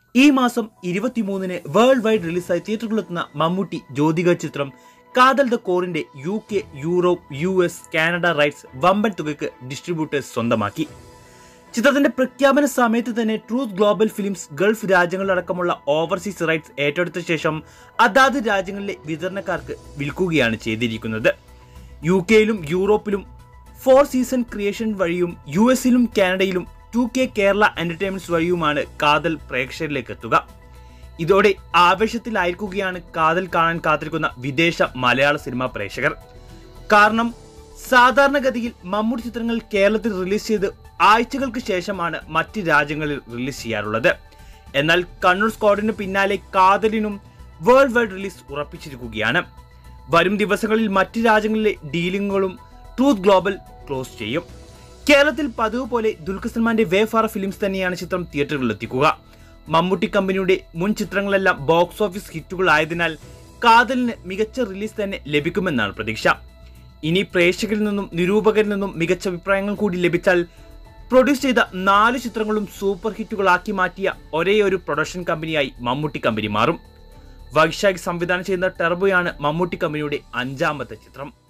ഈ മാസം ഇരുപത്തിമൂന്നിന് വേൾഡ് വൈഡ് റിലീസായി തിയേറ്ററുകളിലെത്തുന്ന മമ്മൂട്ടി ജ്യോതിക ചിത്രം കാതൽ ദ കോറിന്റെ U K Europe U S Canada rights വമ്പൻ തുകയ്ക്ക് ഡിസ്ട്രിബ്യൂട്ടേഴ്സ് സ്വന്തമാക്കി ചിത്രത്തിന്റെ പ്രഖ്യാപന സമയത്ത് തന്നെ ട്രൂത്ത് ഗ്ലോബൽ ഫിലിംസ് ഗൾഫ് രാജ്യങ്ങളിലടക്കമുള്ള ഓവർസീസ് റൈറ്റ്സ് ഏറ്റെടുത്ത ശേഷം അതാത് രാജ്യങ്ങളിലെ വിതരണക്കാർക്ക് വിൽക്കുകയാണ് ചെയ്തിരിക്കുന്നത് യു കെയിലും യൂറോപ്പിലും ഫോർ സീസൺ ക്രിയേഷൻ വഴിയും യു എസിലും കാനഡയിലും ടു കെ കേരള എന്റർടൈൻമെന്റ്സ് വഴിയുമാണ് കാതൽ പ്രേക്ഷകരിലേക്ക് എത്തുക ഇതോടെ ആവേശത്തിലായിരിക്കുകയാണ് കാതൽ കാണാൻ കാത്തിരിക്കുന്ന വിദേശ മലയാള സിനിമാ പ്രേക്ഷകർ കാരണം സാധാരണഗതിയിൽ മമ്മൂട്ടി ചിത്രങ്ങൾ കേരളത്തിൽ റിലീസ് ചെയ്ത് ആഴ്ചകൾക്ക് ശേഷമാണ് മറ്റ് രാജ്യങ്ങളിൽ റിലീസ് ചെയ്യാറുള്ളത് എന്നാൽ കണ്ണൂർ സ്ക്വാഡിന് പിന്നാലെ കാതലിനും വേൾഡ് വൈഡ് റിലീസ് ഉറപ്പിച്ചിരിക്കുകയാണ് വരും ദിവസങ്ങളിൽ മറ്റ് രാജ്യങ്ങളിലെ ഡീലിങ്ങുകളും ട്രൂത്ത് ഗ്ലോബൽ ക്ലോസ് ചെയ്യും കേരളത്തിൽ പതിവ് പോലെ ദുൽഖർ സൽമാന്റെ വേ ഫാർ ഫിലിംസ് തന്നെയാണ് ചിത്രം തിയേറ്ററുകളിൽ എത്തിക്കുക മമ്മൂട്ടി കമ്പനിയുടെ മുൻ ചിത്രങ്ങളെല്ലാം ബോക്സ് ഓഫീസ് ഹിറ്റുകളായതിനാൽ കാതലിന് മികച്ച റിലീസ് തന്നെ ലഭിക്കുമെന്നാണ് പ്രതീക്ഷ ഇനി പ്രേക്ഷകരിൽ നിന്നും നിരൂപകരിൽ നിന്നും മികച്ച അഭിപ്രായങ്ങൾ കൂടി ലഭിച്ചാൽ പ്രൊഡ്യൂസ് ചെയ്ത നാല് ചിത്രങ്ങളും സൂപ്പർ ഹിറ്റുകളാക്കി മാറ്റിയ ഒരേ ഒരു പ്രൊഡക്ഷൻ കമ്പനിയായി മമ്മൂട്ടി കമ്പനി മാറും വൈശാഖ് സംവിധാനം ചെയ്യുന്ന ടെർബോയാണ് മമ്മൂട്ടി കമ്പനിയുടെ അഞ്ചാമത്തെ ചിത്രം